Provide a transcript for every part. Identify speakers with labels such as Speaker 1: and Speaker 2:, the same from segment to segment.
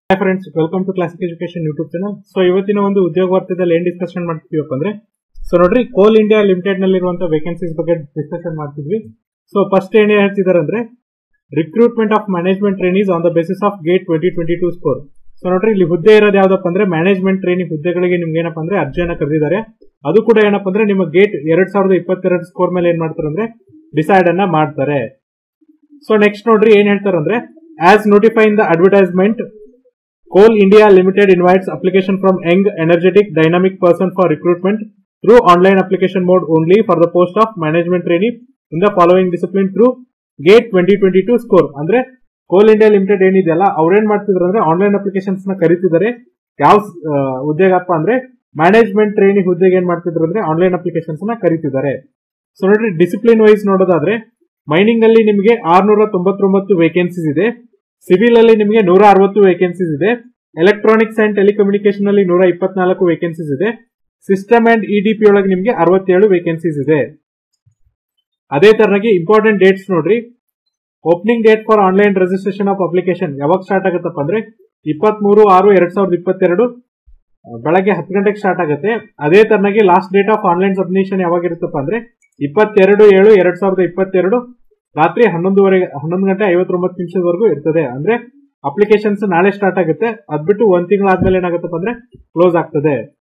Speaker 1: Hi friends welcome to classic education YouTube channel so ಇವತ್ತಿನ ಒಂದು ಉದ್ಯೋಗ ವಾರ್ತೆದಲ್ಲಿ ಏನ್ ಡಿಸ್ಕಷನ್ ಮಾಡ್ತಿದ್ವಿಪ್ಪ ಅಂದ್ರೆ ಸೊ ನೋಡ್ರಿ ಕೋಲ್ ಇಂಡಿಯಾ ಲಿಮಿಟೆಡ್ ನಲ್ಲಿರುವಂತಹ ವೇಕೆನ್ಸೀಸ್ ಬಗ್ಗೆ ಡಿಸ್ಕಷನ್ ಮಾಡ್ತಿದ್ವಿ ಸೊ ಫಸ್ಟ್ ಏನ್ ಹೇಳ್ತಿದಾರೆ ಅಂದ್ರೆ recruitment of management trainees on the basis of GATE twenty twenty two score so ನೋಡ್ರಿ ಇಲ್ಲಿ ಹುದ್ದೆ ಇರೋದು ಯಾವ್ದಪ್ಪ ಅಂದ್ರೆ ಮ್ಯಾನೇಜ್ಮೆಂಟ್ ಟ್ರೈನಿಂಗ್ ಹುದ್ದೆಗಳಿಗೆ ನಿಮ್ಗೆ ಏನಪ್ಪ ಅಂದ್ರೆ ಅರ್ಜಿಯನ್ನ ಕರೆದಿದ್ದಾರೆ ಅದು ಕೂಡ ಏನಪ್ಪ ಅಂದ್ರೆ ನಿಮ್ಮ ಗೇಟ್ ಎರಡ್ ಸಾವಿರದ ಇಪ್ಪತ್ತೆರಡು ಸ್ಕೋರ್ ಮೇಲೆ ಏನ್ ಮಾಡ್ತಾರೆ ಅಂದ್ರೆ ಡಿಸೈಡ್ ಅನ್ನ ಮಾಡ್ತಾರೆ ಸೊ ನೆಕ್ಸ್ಟ್ ನೋಡ್ರಿ ಏನ್ ಹೇಳ್ತಾರಂದ್ರೆ as notify in the advertisement Coal India Limited invites application from young energetic dynamic person for recruitment through online application mode only for the post of management trainee in the following discipline through GATE twenty twenty two score ಅಂದ್ರೆ Coal India limited ಏನಿದೆಯಲ್ಲ ಅವ್ರೇನ್ ಮಾಡ್ತಿದ್ರು ಅಂದ್ರೆ online applications ನ ಕರೀತಿದ್ದಾರೆ ಯಾವ ಉದ್ಯೋಗಪ್ಪ ಅಂದ್ರೆ management training ಹುದ್ದೆಗೆ ಏನ್ ಮಾಡ್ತಿದ್ರು ಅಂದ್ರೆ ಆನ್ಲೈನ್ ಅಪ್ಲಿಕೇಶನ್ಸ್ ನ ಕರೀತಿದ್ದಾರೆ ಸೊ ನೋಡ್ರಿ ಡಿಸಿಪ್ಲಿನ್ ವೈಸ್ ನೋಡೋದಾದ್ರೆ ಮೈನಿಂಗ್ ಅಲ್ಲಿ ನಿಮಗೆ ಆರ್ನೂರ ತೊಂಬತ್ತೊಂಬತ್ತು ವೇಕೆನ್ಸೀಸ್ ಇದೆ ಸಿವಿಲ್ ಅಲ್ಲಿ ನಿಮಗೆ ನೂರ ಅರವತ್ತು ವೇಕೆನ್ಸೀಸ್ ಇದೆ ಎಲೆಕ್ಟ್ರಾನಿಕ್ಸ್ ಅಂಡ್ ಟೆಲಿಕಮ್ಯುನಿಕೇಶನ್ ಅಲ್ಲಿ ನೂರ ಇಪ್ಪತ್ನಾಲ್ಕು ವೇಕೆನ್ಸೀಸ್ ಇದೆ ಸಿಸ್ಟಮ್ ಅಂಡ್ ಇಡಿಪಿ ಒಳಗೆ ನಿಮಗೆ ಅರವತ್ತೇಳು ವೇಕೆನ್ಸೀಸ್ ಇದೆ ಅದೇ ತರನಾಗಿ ಇಂಪಾರ್ಟೆಂಟ್ ಡೇಟ್ಸ್ ನೋಡ್ರಿ opening date for online registration of application ಯಾವಾಗ ಸ್ಟಾರ್ಟ್ ಆಗುತ್ತಪ್ಪ ಅಂದ್ರೆ ಇಪ್ಪತ್ತ್ ಮೂರು ಆರು ಎರಡ್ ಸಾವಿರದ ಇಪ್ಪತ್ತೆರಡು ಬೆಳಗ್ಗೆ ಹತ್ತು ಗಂಟೆಗೆ ಸ್ಟಾರ್ಟ್ ಆಗುತ್ತೆ ಅದೇ ತರನಾಗಿ last date of online submission ಯಾವಾಗ ಇರುತ್ತಪ್ಪ ಅಂದ್ರೆ ಇಪ್ಪತ್ತೆರಡು ಏಳು ಎರಡ್ ಸಾವಿರದ ಇಪ್ಪತ್ತೆರಡು ರಾತ್ರಿ ಹನ್ನೊಂದುವರೆಗೆ ಹನ್ನೊಂದು ಗಂಟೆ ಐವತ್ತೊಂಬತ್ತು ನಿಮಿಷದವರೆಗೂ ಇರ್ತದೆ ಅಂದ್ರೆ ಅಪ್ಲಿಕೇಶನ್ಸ್ ನಾಳೆ ಸ್ಟಾರ್ಟ್ ಆಗುತ್ತೆ ಅದ್ಬಿಟ್ಟು ಒಂದ್ ತಿಂಗಳಾದ್ಮೇಲೆ ಏನಾಗುತ್ತಪ್ಪ ಅಂದ್ರೆ ಕ್ಲೋಸ್ ಆಗ್ತದೆ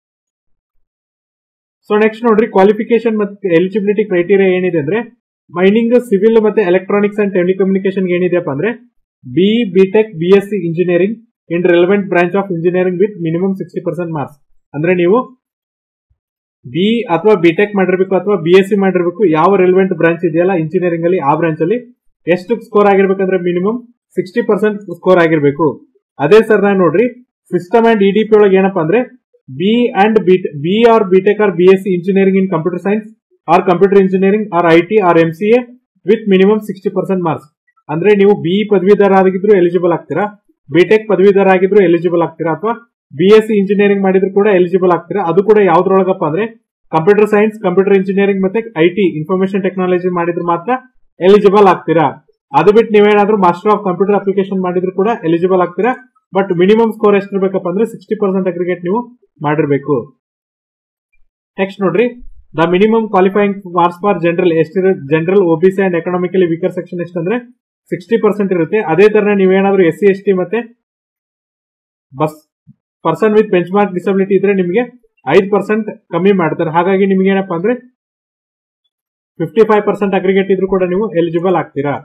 Speaker 1: ಸೊ ನೆಕ್ಸ್ಟ್ ನೋಡ್ರಿ ಕ್ವಾಲಿಫಿಕೇಶನ್ ಮತ್ತೆ ಎಲಿಜಿಬಿಲಿಟಿ ಕ್ರೈಟೀರಿಯಾ ಏನಿದೆ ಅಂದ್ರೆ ಮೈನಿಂಗ್ ಸಿವಿಲ್ ಮತ್ತೆ ಎಲೆಕ್ಟ್ರಾನಿಕ್ಸ್ ಅಂಡ್ ಟೆಲಿಕಮ್ಯುನಿಕೇಶನ್ ಏನಿದೆಯಪ್ಪ ಅಂದ್ರೆ B B Tech B S C engineering in relevant branch of engineering with minimum sixty percent marks ಅಂದ್ರೆ ನೀವು ಬಿ ಅಥವಾ ಬಿಟೆಕ್ ಮಾಡಿರ್ಬೇಕು ಅಥವಾ ಬಿ ಎಸ್ ಸಿ ಮಾಡಿರ್ಬೇಕು ಯಾವ ರೆಲೆವೆಂಟ್ ಬ್ರಾಂಚ್ ಇದೆಯಲ್ಲ ಇಂಜಿನಿಯರಿಂಗ್ ಅಲ್ಲಿ ಆ ಬ್ರಾಂಚ್ ಅಲ್ಲಿ ಎಷ್ಟು ಸ್ಕೋರ್ ಆಗಿರ್ಬೇಕಂದ್ರೆ ಮಿನಿಮಮ್ ಸಿಕ್ಸ್ಟಿ ಪರ್ಸೆಂಟ್ ಸ್ಕೋರ್ ಆಗಿರ್ಬೇಕು ಅದೇ ಸರ್ ನಾನು ನೋಡ್ರಿ ಸಿಸ್ಟಮ್ ಅಂಡ್ ಇಡಿಪಿ ಒಳಗೆ ಏನಪ್ಪಾ ಅಂದ್ರೆ B and B or B Tech or B S C engineering in computer science or computer engineering or I T or M C A with minimum sixty percent marks ಅಂದ್ರೆ ನೀವು B ಪದವೀಧರ ಆಗಿದ್ರು eligible ಆಗ್ತೀರಾ BTech ಪದವೀಧರ ಆಗಿದ್ರು eligible ಆಗ್ತೀರಾ ಅಥವಾ B S C engineering ಮಾಡಿದ್ರು ಕೂಡ ಎಲಿಜಿಬಲ್ ಆಗ್ತೀರಾ ಅದು ಕೂಡ ಯಾವ್ದ್ರೊಳಗಪ್ಪ ಅಂದ್ರೆ ಕಂಪ್ಯೂಟರ್ ಸೈನ್ಸ್ ಕಂಪ್ಯೂಟರ್ ಇಂಜಿನಿಯರಿಂಗ್ ಮತ್ತೆ ಐ ಟಿ ಇನ್ಫಾರ್ಮೇಶನ್ ಟೆಕ್ನಾಲಜಿ ಮಾಡಿದ್ರೆ ಮಾತ್ರ ಎಲಿಜಿಬಲ್ ಆಗ್ತೀರಾ ಅದು ಬಿಟ್ಟು ನೀವೇನಾದ್ರೂ ಮಾಸ್ಟರ್ ಆಫ್ ಕಂಪ್ಯೂಟರ್ ಅಪ್ಲಿಕೇಶನ್ ಮಾಡಿದ್ರು ಕೂಡ ಎಲಿಜಿಬಲ್ ಆಗ್ತೀರಾ ಬಟ್ ಮಿನಿಮಮ್ ಸ್ಕೋರ್ ಎಷ್ಟಿರ್ಬೇಕಪ್ಪ ಅಂದ್ರೆ ಸಿಕ್ಸ್ಟಿ ಪರ್ಸೆಂಟ್ ಅಗ್ರಿಗೇಟ್ ನೀವು ಮಾಡಿರ್ಬೇಕು ನೆಕ್ಸ್ಟ್ ನೋಡ್ರಿ the minimum qualifying marks for general ಎಷ್ಟಿರ general OBC and economically weaker section ಎಷ್ಟಂದ್ರೆ ಸಿಕ್ಸ್ಟಿ ಪರ್ಸೆಂಟ್ ಇರುತ್ತೆ ಅದೇ ತರ ನೀವೇನಾದ್ರೂ ಎಸ್ ಸಿ ಎಸ್ ಟಿ ಮತ್ತೆ ಬಸ್ person with benchmark disability ಇದ್ರೆ ನಿಮಗೆ ಐದು ಪರ್ಸೆಂಟ್ ಕಮ್ಮಿ ಮಾಡ್ತಾರೆ ಹಾಗಾಗಿ ನಿಮ್ಗೆ ಏನಪ್ಪಾ ಅಂದ್ರೆ ಫಿಫ್ಟಿ ಫೈವ್ ಪರ್ಸೆಂಟ್ ಅಗ್ರಿಗೇಟ್ ಇದ್ರು ಕೂಡ ನೀವು ಎಲಿಜಿಬಲ್ ಆಗ್ತೀರಾ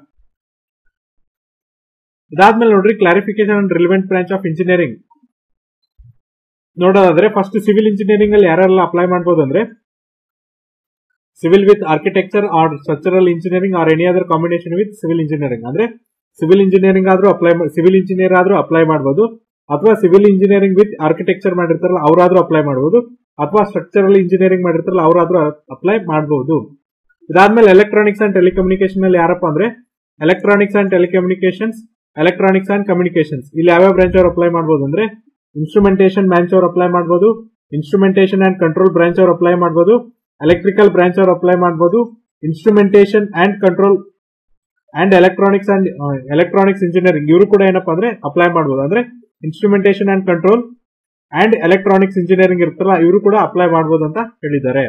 Speaker 1: ಇದಾದ್ಮೇಲೆ ನೋಡ್ರಿ clarification and relevant branch of engineering ನೋಡೋದಾದ್ರೆ ಫಸ್ಟ್ ಸಿವಿಲ್ ಇಂಜಿನಿಯರಿಂಗ್ ಅಲ್ಲಿ ಯಾರೆಲ್ಲ ಅಪ್ಲೈ ಮಾಡಬಹುದು ಅಂದ್ರೆ civil with architecture or structural engineering or any other combination with civil engineering ಅಂದ್ರೆ ಸಿವಿಲ್ ಇಂಜಿನಿಯರಿಂಗ್ ಆದ್ರೂ ಅಪ್ಲೈ ಸಿವಿಲ್ ಇಂಜಿನಿಯರ್ ಆದ್ರೂ ಅಪ್ಲೈ ಮಾಡಬಹುದು ಅಥವಾ ಸಿವಿಲ್ ಇಂಜಿನಿಯರಿಂಗ್ ವಿತ್ ಆರ್ಕಿಟೆಕ್ಚರ್ ಮಾಡಿರ್ತಾರಲ್ಲ ಅವರಾದ್ರೂ ಅಪ್ಲೈ ಮಾಡಬಹುದು ಅಥವಾ ಸ್ಟ್ರಕ್ಚರಲ್ ಇಂಜಿನಿಯರಿಂಗ್ ಮಾಡಿರ್ತಾರಲ್ಲ ಅವರಾದ್ರೂ ಅಪ್ಲೈ ಮಾಡಬಹುದು ಇದಾದ್ಮೇಲೆ ಎಲೆಕ್ಟ್ರಾನಿಕ್ಸ್ ಅಂಡ್ ಟೆಲಿಕಮ್ಯುನಿಕೇಶನ್ ಅಲ್ಲಿ ಯಾರಪ್ಪ ಅಂದ್ರೆ electronics and telecommunications electronics and communications ಇಲ್ಲಿ ಯಾವ್ಯಾವ ಬ್ರಾಂಚ್ ಅವ್ರು ಅಪ್ಲೈ ಮಾಡಬಹುದು ಅಂದ್ರೆ ಇನ್ಸ್ಟ್ರುಮೆಂಟೇಶನ್ ಬ್ರಾಂಚ್ ಅವ್ರು ಅಪ್ಲೈ ಮಾಡಬಹುದು ಇನ್ಸ್ಟ್ರುಮೆಂಟೇಶನ್ ಅಂಡ್ ಕಂಟ್ರೋಲ್ ಬ್ರಾಂಚ್ ಅವ್ರು ಅಪ್ಲೈ ಮಾಡಬಹುದು ಎಲೆಕ್ಟ್ರಿಕಲ್ ಬ್ರಾಂಚ್ ಅವ್ರು ಅಪ್ಲೈ ಮಾಡಬಹುದು instrumentation and control and electronics and electronics engineering ಇವರು ಕೂಡ ಏನಪ್ಪಾ ಅಂದ್ರೆ ಅಪ್ಲೈ ಮಾಡಬಹುದು ಅಂದ್ರೆ instrumentation and control and electronics engineering ಇರುತ್ತಲ್ಲ ಇವರು ಕೂಡ ಅಪ್ಲೈ ಮಾಡಬಹುದು ಅಂತ ಹೇಳಿದ್ದಾರೆ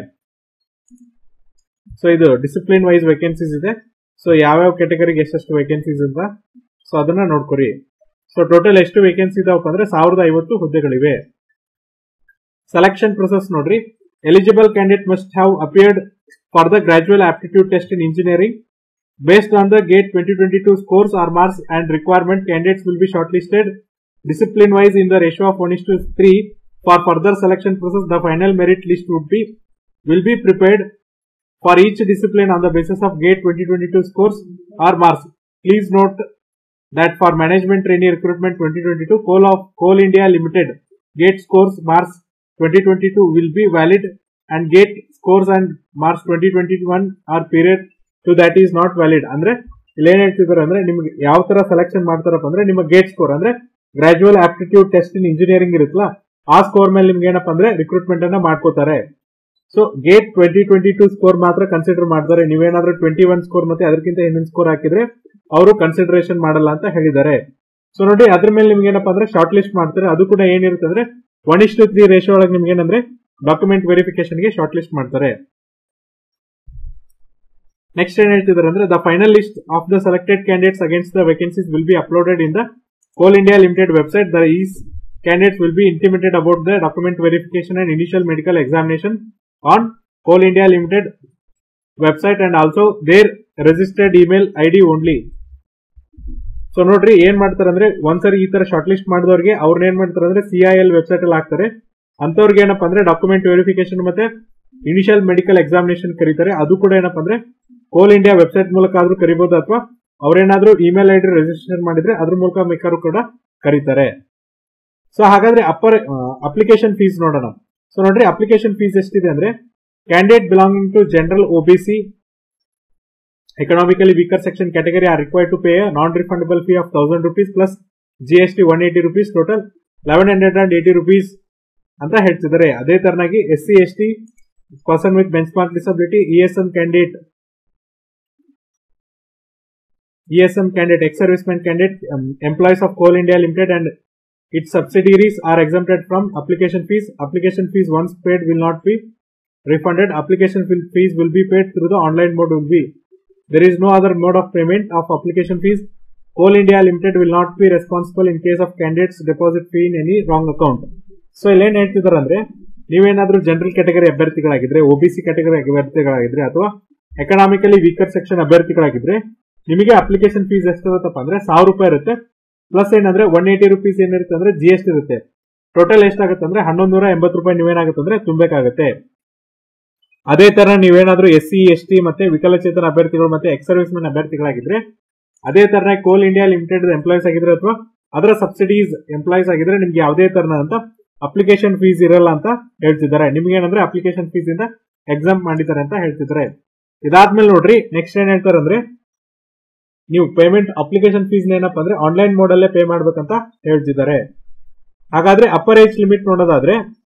Speaker 1: ಸೊ ಇದು ಡಿಸಿಪ್ಲಿನ್ ವೈಸ್ ವೇಕೆನ್ಸೀಸ್ ಇದೆ ಸೊ ಯಾವ್ಯಾವ ಕೆಟಗರಿಗೆ ಎಷ್ಟೆಷ್ಟು ವೇಕೆನ್ಸೀಸ್ ಅಂತ ಸೊ ಅದನ್ನ ನೋಡ್ಕೊರಿ ಸೊ ಟೋಟಲ್ ಎಷ್ಟು ವೇಕೆನ್ಸಿ ಇದಾವಪ್ಪ ಅಂದ್ರೆ ಸಾವಿರದ ಐವತ್ತು ಹುದ್ದೆಗಳಿವೆ ಸೆಲೆಕ್ಷನ್ ಪ್ರೊಸೆಸ್ ನೋಡ್ರಿ eligible candidate must have appeared for the gradual aptitude test in engineering based on the GATE twenty twenty two scores or marks and requirement candidates will be shortlisted discipline wise in the ratio of 1 is to 3 for further selection process the final merit list would be will be prepared for each discipline on the basis of gate 2022 scores or marks please note that for management trainee recruitment 2022 coal of coal india limited gate scores marks 2022 will be valid and gate scores and marks 2021 are period to that is not valid ಅಂದ್ರೆ ಇಲ್ಲಿ ಏನ್ ಹೇಳ್ತಿದ್ದಾರೆ ಅಂದ್ರೆ ನಿಮ್ಗೆ ಯಾವ ತರ selection ಮಾಡ್ತಾರಪ್ಪ ಅಂದ್ರೆ ನಿಮ್ಮ ಗೇಟ್ ಸ್ಕೋರ್ ಅಂದ್ರೆ gradual aptitude test in engineering ಇರುತ್ತಲ್ಲ ಆ ಸ್ಕೋರ್ ಮೇಲೆ ನಿಮ್ಗೆ ಏನಪ್ಪಾ ಅಂದ್ರೆ ರಿಕ್ರೂಟ್ಮೆಂಟ್ ಅನ್ನ ಮಾಡ್ಕೋತಾರೆ so GATE twenty twenty two score ಮಾತ್ರ ಕನ್ಸಿಡರ್ ಮಾಡ್ತಾರೆ ನೀವೇನಾದ್ರೂ ಟ್ವೆಂಟಿ ಒನ್ ಸ್ಕೋರ್ ಮತ್ತೆ ಅದಕ್ಕಿಂತ ಹಿಂದಿನ ಸ್ಕೋರ್ ಹಾಕಿದ್ರೆ ಅವರು ಕನ್ಸಿಡರೇಷನ್ ಮಾಡಲ್ಲ ಅಂತ ಹೇಳಿದ್ದಾರೆ ಸೊ ನೋಡಿ ಅದ್ರ ಮೇಲೆ ನಿಮ್ಗೆ ಏನಪ್ಪಾ ಅಂದ್ರೆ ಶಾರ್ಟ್ ಲಿಸ್ಟ್ ಮಾಡ್ತಾರೆ ಅದು ಕೂಡ ಏನಿರುತ್ತೆ ಅಂದ್ರೆ one is to three ratio ಒಳಗೆ ನಿಮ್ಗೆ ಏನಂದ್ರೆ ಡಾಕ್ಯುಮೆಂಟ್ ವೆರಿಫಿಕೇಶನ್ ಗೆ ಶಾರ್ಟ್ ಲಿಸ್ಟ್ ಮಾಡ್ತಾರೆ ನೆಕ್ಸ್ಟ್ ಏನ್ ಹೇಳ್ತಿದ್ದಾರೆ ಅಂದ್ರೆ the final list of the selected candidates against the vacancies will be uploaded in the Coal India Limited website the is candidates will be intimated about the document verification and initial medical examination on Coal India Limited website and also their registered email ID only. So ನೋಡ್ರಿ ಏನ್ ಮಾಡ್ತಾರೆ ಅಂದ್ರೆ ಒಂದ್ಸರಿ ಈ ತರ short list ಮಾಡಿದವ್ರಿಗೆ ಅವ್ರನ್ನ ಏನ್ ಮಾಡ್ತಾರೆ ಅಂದ್ರೆ ಸಿ ಐ ಎಲ್ ವೆಬ್ಸೈಟ್ ಅಲ್ಲಿ ಹಾಕ್ತಾರೆ ಅಂತವ್ರಿಗೆ ಏನಪ್ಪಾ ಅಂದ್ರೆ ಡಾಕ್ಯುಮೆಂಟ್ ವೆರಿಫಿಕೇಶನ್ ಮತ್ತೆ ಇನಿಷಿಯಲ್ ಮೆಡಿಕಲ್ ಎಕ್ಸಾಮಿನೇಷನ್ ಕರೀತಾರೆ ಅದು ಕೂಡ ಏನಪ್ಪಾ ಅಂದ್ರೆ ಕೋಲ್ ಇಂಡಿಯಾ ವೆಬ್ಸೈಟ್ ಮೂಲಕ ಆದ್ರೂ ಕರಿಬಹುದು ಅಥವಾ ಅವ್ರೇನಾದ್ರೂ ಇಮೇಲ್ ಐಡಿ ರಿಜಿಸ್ಟರ್ ಮಾಡಿದ್ರೆ ಅದ್ರ ಮೂಲಕ ಬೇಕಾದ್ರೂ ಕೂಡ ಕರೀತಾರೆ ಸೊ ಹಾಗಾದ್ರೆ ಅಪ್ಪರ್ ಅಪ್ಲಿಕೇಶನ್ ಫೀಸ್ ನೋಡೋಣ ಸೊ ನೋಡ್ರಿ ಅಪ್ಲಿಕೇಶನ್ ಫೀಸ್ ಎಷ್ಟಿದೆ ಅಂದ್ರೆ candidate belonging to general OBC economically weaker section category are required to pay non refundable fee of thousand rupees plus G S T one eighty rupees total eleven hundred and eighty rupees ಅಂತ ಹೇಳ್ತಿದ್ದಾರೆ ಅದೇ ತರನಾಗಿ S C S T person with benchmark disability E S M candidate ESM candidate, ex-serviceman candidate, um, employees of Coal India Limited and its subsidiaries are exempted from application fees. Application fees once paid will not be refunded. Application fee- fees will be paid through the online mode will be. There is no other mode of payment of application fees. Coal India Limited will not be responsible in case of candidates deposit fee in any wrong account. So ಇಲ್ಲೇನ್ ಹೇಳ್ತಿದಾರೆ ಅಂದ್ರೆ ನೀವೇನಾದ್ರೂ general category ಅಭ್ಯರ್ಥಿಗಳಾಗಿದ್ರೆ OBC category ಅಭ್ಯರ್ಥಿಗಳಾಗಿದ್ರೆ ಅಥವಾ economically weaker section ಅಭ್ಯರ್ಥಿಗಳಾಗಿದ್ರೆ ನಿಮಗೆ application fees ಎಷ್ಟಿರುತ್ತಪ್ಪ ಅಂದ್ರೆ ಸಾವಿರ ರೂಪಾಯಿ ಇರುತ್ತೆ ಪ್ಲಸ್ ಏನಂದ್ರೆ ಒನ್ ಏಟಿ ರುಪೀಸ್ ಏನಿರುತ್ತೆ ಅಂದ್ರೆ ಜಿ ಎಸ್ ಟಿ ಇರುತ್ತೆ ಟೋಟಲ್ ಎಷ್ಟಾಗುತ್ತೆ ಅಂದ್ರೆ ಹನ್ನೊಂದು ನೂರ ಎಂಬತ್ತು ರೂಪಾಯಿ ನೀವೇನಾಗುತ್ತೆ ಅಂದ್ರೆ ತುಂಬಬೇಕಾಗುತ್ತೆ ಅದೇ ತರ ನೀವೇನಾದ್ರೂ ಎಸ್ ಸಿ ಎಸ್ ಟಿ ಮತ್ತೆ ವಿಕಲಚೇತನ ಅಭ್ಯರ್ಥಿಗಳು ಮತ್ತೆ ಎಕ್ಸ್ ಸರ್ವಿಸ್ ಮೆನ್ ಅಭ್ಯರ್ಥಿಗಳಾಗಿದ್ರೆ ಅದೇ ತರ ಕೋಲ್ ಇಂಡಿಯಾ ಲಿಮಿಟೆಡ್ ಎಂಪ್ಲಾಯೀಸ್ ಆಗಿದ್ರೆ ಅಥವಾ ಅದರ ಸಬ್ಸಿಡೀಸ್ ಎಂಪ್ಲಾಯೀಸ್ ಆಗಿದ್ರೆ ನಿಮ್ಗೆ ಯಾವುದೇ ತರನಾದಂತ ಅಪ್ಲಿಕೇಶನ್ ಫೀಸ್ ಇರಲ್ಲ ಅಂತ ಹೇಳ್ತಿದ್ದಾರೆ ನಿಮ್ಗೆ ಏನಂದ್ರೆ ಅಪ್ಲಿಕೇಶನ್ ಫೀಸ್ ಇಂದ ಎಕ್ಸಾಮ್ ಮಾಡಿದ್ದಾರೆ ಅಂತ ಹೇಳ್ತಿದ್ದಾರೆ ಇದಾದ್ಮೇಲೆ ನೋಡ್ರಿ ನೆಕ್ಸ್ಟ್ ಏನ್ ಹೇಳ್ತಾರೆ ಅಂದ್ರೆ ನೀವು ಪೇಮೆಂಟ್ ಅಪ್ಲಿಕೇಶನ್ ಫೀಸ್ ಏನಪ್ಪಾ ಅಂದ್ರೆ ಆನ್ಲೈನ್ ಮೋಡ್ ಅಲ್ಲೇ ಪೇ ಮಾಡ್ಬೇಕಂತ ಹೇಳ್ತಿದ್ದಾರೆ ಹಾಗಾದ್ರೆ ಅಪ್ಪರ್ ಏಜ್ ಲಿಮಿಟ್ ನೋಡೋದಾದ್ರೆ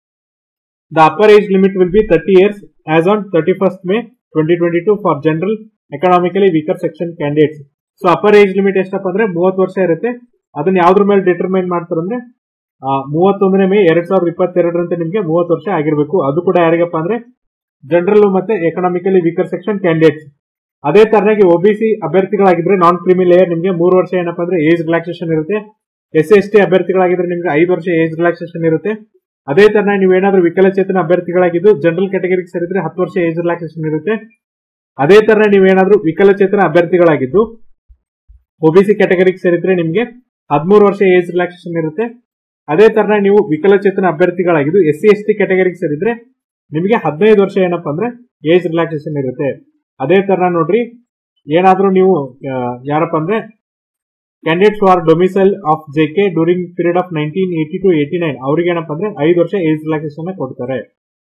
Speaker 1: the upper age limit will be thirty years as on thirty first May twenty twenty two for general economically weaker section candidates so upper age limit ಎಷ್ಟಪ್ಪ ಅಂದ್ರೆ ಮೂವತ್ತು ವರ್ಷ ಇರುತ್ತೆ ಅದನ್ನ ಯಾವ್ದ್ರ ಮೇಲೆ ಡಿಟರ್ಮೈನ್ ಮಾಡ್ತಾರೆ ಅಂದ್ರೆ ಮೂವತ್ತೊಂದನೇ ಮೇ ಎರಡ್ ಸಾವಿರದ ಇಪ್ಪತ್ತೆರಡರಂತೆ ನಿಮ್ಗೆ ಮೂವತ್ತು ವರ್ಷ ಆಗಿರ್ಬೇಕು ಅದು ಕೂಡ ಯಾರಿಗಪ್ಪ ಅಂದ್ರೆ ಜನರಲ್ ಮತ್ತೆ ಎಕನಾಮಿಕಲಿ ವೀಕರ್ ಸೆಕ್ಷನ್ ಕ್ಯಾಂಡಿಡೇಟ್ಸ್ ಅದೇ ತರನಾಗಿ ಒಬಿಸಿ ಅಭ್ಯರ್ಥಿಗಳಾಗಿದ್ರೆ ನಾನ್ ಕ್ರಿಮಿ ಲೇಯರ್ ನಿಮ್ಗೆ ಮೂರು ವರ್ಷ ಏನಪ್ಪಾ ಅಂದ್ರೆ ಏಜ್ ರಿಲ್ಯಾಕ್ಸೇಷನ್ ಇರುತ್ತೆ ಎಸ್ ಎಸ್ ಟಿ ಅಭ್ಯರ್ಥಿಗಳಾಗಿದ್ರೆ ನಿಮ್ಗೆ ಐದು ವರ್ಷ ಏಜ್ ರಿಲ್ಯಾಕ್ಸೇಷನ್ ಇರುತ್ತೆ ಅದೇ ತರ ನೀವೇನಾದ್ರೂ ವಿಕಲಚೇತನ ಅಭ್ಯರ್ಥಿಗಳಾಗಿದ್ದು ಜನರಲ್ ಕ್ಯಾಟಗರಿಗೆ ಸೇರಿದ್ರೆ ಹತ್ತು ವರ್ಷ ಏಜ್ ರಿಲ್ಯಾಕ್ಸೇಷನ್ ಇರುತ್ತೆ ಅದೇ ತರ ನೀವೇನಾದ್ರೂ ವಿಕಲಚೇತನ ಅಭ್ಯರ್ಥಿಗಳಾಗಿದ್ದು ಒಬಿಸಿ ಕ್ಯಾಟಗರಿಗೆ ಸೇರಿದ್ರೆ ನಿಮ್ಗೆ ಹದಿಮೂರು ವರ್ಷ ಏಜ್ ರಿಲ್ಯಾಕ್ಸೇಷನ್ ಇರುತ್ತೆ ಅದೇ ತರ ನೀವು ವಿಕಲಚೇತನ ಅಭ್ಯರ್ಥಿಗಳಾಗಿದ್ದು ಎಸ್ ಸಿ ಎಸ್ ಟಿ ಕ್ಯಾಟಗರಿಗೆ ಸೇರಿದ್ರೆ ನಿಮಗೆ ಹದಿನೈದು ವರ್ಷ ಏನಪ್ಪಾ ಅಂದ್ರೆ ಏಜ್ ರಿಲ್ಯಾಕ್ಸೇಷನ್ ಇರುತ್ತೆ ಅದೇ ತರ ನೋಡ್ರಿ ಏನಾದ್ರೂ ನೀವು ಆ, ಯಾರಪ್ಪ ಅಂದ್ರೆ candidates are domicile of J K during period of nineteen eighty to eighty nine ಅವ್ರಿಗೆ ಏನಪ್ಪಾ ಅಂದ್ರೆ ಐದು ವರ್ಷ ಏಜ್ ರಿಲ್ಯಾಕ್ಸೇಷನ್ ಕೊಡ್ತಾರೆ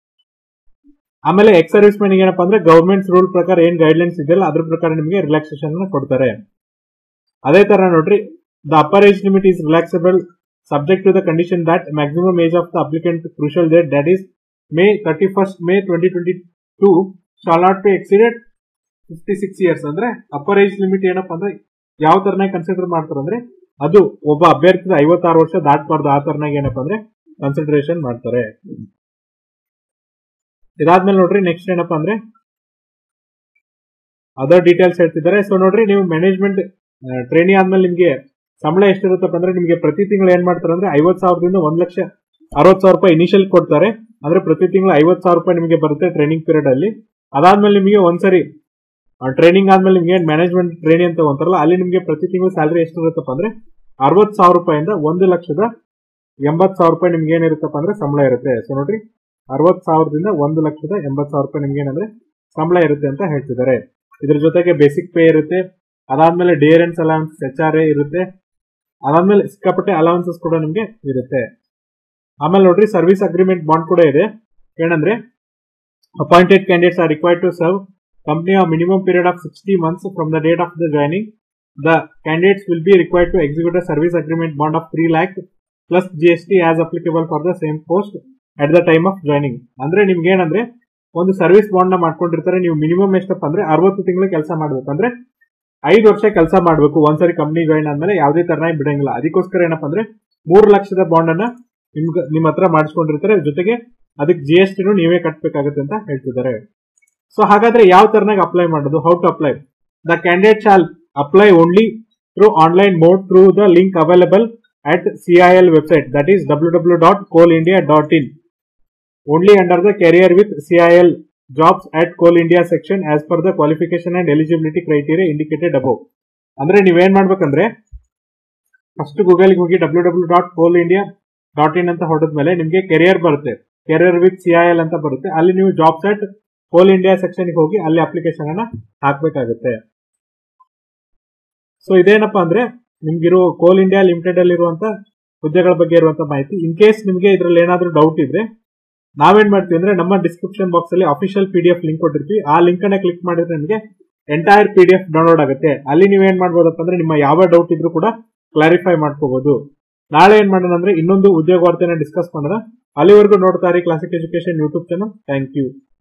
Speaker 1: ಆಮೇಲೆ ಎಕ್ಸ್ ಸರ್ವಿಸ್ ಮೆನ್ ಏನಪ್ಪಾ ಅಂದ್ರೆ ಗವರ್ಮೆಂಟ್ ರೂಲ್ ಪ್ರಕಾರ ಏನ್ ಗೈಡ್ಲೈನ್ಸ್ ಇದೆಯಲ್ಲ ಅದ್ರ ಪ್ರಕಾರ ನಿಮಗೆ ರಿಲ್ಯಾಕ್ಸೇಷನ್ ಕೊಡ್ತಾರೆ ಅದೇ ತರ ನೋಡ್ರಿ the upper age limit is relaxable subject to the condition that maximum age of the applicant crucial date that is May thirty first May twenty twenty two shall not be exceeded fifty six years ಅಂದ್ರೆ upper age limit ಏನಪ್ಪಾ ಅಂದ್ರೆ ಯಾವ ತರನಾಗಿ consider ಮಾಡ್ತಾರೆ ಅಂದ್ರೆ ಅದು ಒಬ್ಬ ಅಭ್ಯರ್ಥಿ ಐವತ್ತಾರು ವರ್ಷ ದಾಟಬಾರ್ದು ಆ ತರನಾಗಿ ಏನಪ್ಪಾ ಅಂದ್ರೆ ಕನ್ಸಿಡರೇಷನ್ ಮಾಡ್ತಾರೆ ಇದಾದ್ಮೇಲೆ ನೋಡ್ರಿ ನೆಕ್ಸ್ಟ್ ಏನಪ್ಪಾ ಅಂದ್ರೆ ಅದರ್ ಡೀಟೇಲ್ಸ್ ಹೇಳ್ತಿದ್ದಾರೆ ಸೊ ನೋಡ್ರಿ ನೀವು ಮ್ಯಾನೇಜ್ಮೆಂಟ್ ಟ್ರೈನಿ ಆದ್ಮೇಲೆ ನಿಮ್ಗೆ ಸಂಬಳ ಎಷ್ಟಿರುತ್ತಪ್ಪ ಅಂದ್ರೆ ನಿಮ್ಗೆ ಪ್ರತಿ ತಿಂಗಳು ಏನ್ ಮಾಡ್ತಾರೆ ಅಂದ್ರೆ ಐವತ್ ಸಾವಿರದಿಂದ ಒಂದ್ ಲಕ್ಷ ಅರವತ್ ಸಾವಿರ ರೂಪಾಯಿ ಇನಿಷಿಯಲ್ ಕೊಡ್ತಾರೆ ಅಂದ್ರೆ ಪ್ರತಿ ತಿಂಗಳು ಐವತ್ ಸಾವಿರ ರೂಪಾಯಿ ನಿಮಗೆ ಬರುತ್ತೆ ಟ್ರೈನಿಂಗ್ ಪೀರಿಯಡ್ ಅಲ್ಲಿ ಅದಾದ್ಮೇಲೆ ನಿಮಗೆ ಒಂದ್ಸರಿ ಟ್ರೈನಿಂಗ್ ಆದ್ಮೇಲೆ ನಿಮ್ಗೆ ಏನ್ ಮ್ಯಾನೇಜ್ಮೆಂಟ್ ಟ್ರೈನಿಂಗ್ ಅಂತ ಅಂತಾರಲ್ಲ ಅಲ್ಲಿ ನಿಮ್ಗೆ ಪ್ರತಿ ತಿಂಗಳು ಸ್ಯಾಲರಿ ಎಷ್ಟಿರುತ್ತಪ್ಪ ಅಂದ್ರೆ ಅರವತ್ ಸಾವಿರ ರೂಪಾಯಿಂದ ಒಂದು ಲಕ್ಷದ ಎಂಬತ್ ಸಾವಿರ ರೂಪಾಯಿ ನಿಮ್ಗೆ ಏನಿರುತ್ತಪ್ಪ ಅಂದ್ರೆ ಸಂಬಳ ಇರುತ್ತೆ ಸೊ ನೋಡ್ರಿ ಅರವತ್ ಸಾವಿರದಿಂದ ಒಂದು ಲಕ್ಷದ ಎಂಬತ್ ಸಾವಿರ ರೂಪಾಯಿ ನಿಮ್ಗೆ ಏನಂದ್ರೆ ಸಂಬಳ ಇರುತ್ತೆ ಅಂತ ಹೇಳ್ತಿದ್ದಾರೆ ಇದ್ರ ಜೊತೆಗೆ ಬೇಸಿಕ್ ಪೇ ಇರುತ್ತೆ ಅದಾದ್ಮೇಲೆ dearness allowance H R A ಇರುತ್ತೆ ಅದಾದ್ಮೇಲೆ ಸಿಕ್ಕಾಪಟ್ಟೆ ಅಲೌನ್ಸಸ್ ಕೂಡ ನಿಮ್ಗೆ ಇರುತ್ತೆ ಆಮೇಲೆ ನೋಡ್ರಿ ಸರ್ವಿಸ್ ಅಗ್ರಿಮೆಂಟ್ ಬಾಂಡ್ ಕೂಡ ಇದೆ ಏನಂದ್ರೆ appointed candidates are required to serve company a minimum period of 60 months from the date of the joining. The candidates will be required to execute a service agreement bond of 3 lakh plus GST as applicable for the same post at the time of joining. ಅಂದ್ರೆ ನಿಮ್ಗೆ ಏನಂದ್ರೆ ಒಂದು service bond ನ ಮಾಡ್ಕೊಂಡಿರ್ತಾರೆ ನೀವು minimum ಎಷ್ಟಪ್ಪ ಅಂದ್ರೆ ಅರವತ್ತು ತಿಂಗಳು ಕೆಲಸ ಮಾಡ್ಬೇಕು ಅಂದ್ರೆ ಐದು ವರ್ಷ ಕೆಲಸ ಮಾಡಬೇಕು ಒಂದ್ಸರಿ ಕಂಪ್ನಿ ಜಾಯಿನ್ ಆದ್ಮೇಲೆ ಯಾವುದೇ ತರನಾಗಿ ಬಿಡಂಗಿಲ್ಲ ಅದಕ್ಕೋಸ್ಕರ ಏನಪ್ಪಾ ಅಂದ್ರೆ ಮೂರು ಲಕ್ಷದ ಬಾಂಡ್ ಅನ್ನ ನಿಮ್ಗೆ ನಿಮ್ಮ ಹತ್ರ ಮಾಡಿಸ್ಕೊಂಡಿರ್ತಾರೆ ಜೊತೆಗೆ ಅದಕ್ಕೆ ಜಿ ಎಸ್ ಟಿನೂ ನೀವೇ ಕಟ್ಟಬೇಕಾಗುತ್ತೆ ಅಂತ ಹೇಳ್ತಿದ್ದಾರೆ ಸೊ ಹಾಗಾದ್ರೆ ಯಾವ ತರನಾಗಿ ಅಪ್ಲೈ ಮಾಡೋದು how to apply the candidate shall apply only through online mode through the link available at CIL website that is W W dot Coal India dot in only under the career with CIL jobs at Coal India section as per the qualification and eligibility criteria indicated above ಅಂದ್ರೆ ನೀವೇನ್ ಮಾಡ್ಬೇಕಂದ್ರೆ first ಗೂಗಲ್ಗೆ ಹೋಗಿ W W dot Coal India dot in ಅಂತ ಹೊಡೆದ್ಮೇಲೆ ನಿಮಗೆ career ಬರುತ್ತೆ career with CIL ಅಂತ ಬರುತ್ತೆ ಅಲ್ಲಿ ನೀವು jobs at Coal India section ಹೋಗಿ ಅಲ್ಲಿ ಅಪ್ಲಿಕೇಶನ್ ಅನ್ನ ಹಾಕ್ಬೇಕಾಗುತ್ತೆ ಸೊ ಇದೇನಪ್ಪಾ ಅಂದ್ರೆ ನಿಮ್ಗಿರೋ ಕೋಲ್ ಇಂಡಿಯಾ ಲಿಮಿಟೆಡ್ ಅಲ್ಲಿ ಇರುವಂತ ಹುದ್ದೆಗಳ ಬಗ್ಗೆ ಇರುವಂತ ಮಾಹಿತಿ ಇನ್ ಕೇಸ್ ನಿಮಗೆ ಇದ್ರಲ್ಲಿ ಏನಾದ್ರೂ ಡೌಟ್ ಇದ್ರೆ ನಾವೇನ್ ಮಾಡ್ತೀವಿ ಅಂದ್ರೆ ನಮ್ಮ ಡಿಸ್ಕ್ರಿಪ್ಷನ್ ಬಾಕ್ಸ್ ಅಲ್ಲಿ official P D F link ಕೊಟ್ಟಿರ್ತೀವಿ ಆ ಲಿಂಕ್ ಅನ್ನ ಕ್ಲಿಕ್ ಮಾಡಿದ್ರೆ ನಿಮಗೆ entire P D F download ಆಗುತ್ತೆ ಅಲ್ಲಿ ನೀವು ಏನ್ ಮಾಡ್ಬೋದಪ್ಪ ಅಂದ್ರೆ ನಿಮ್ಮ ಯಾವ ಡೌಟ್ ಇದ್ರೂ ಕೂಡ ಕ್ಲಾರಿಫೈ ಮಾಡ್ಕೋಬಹುದು ನಾಳೆ ಏನ್ ಮಾಡೋಣ ಅಂದ್ರೆ ಇನ್ನೊಂದು ಉದ್ಯೋಗ ವಾರ್ತೆನ ಡಿಸ್ಕಸ್ ಮಾಡೋಣ ಅಲ್ಲಿವರೆಗೂ ನೋಡ್ತಾ ಇರಿ Classic education YouTube channel thank you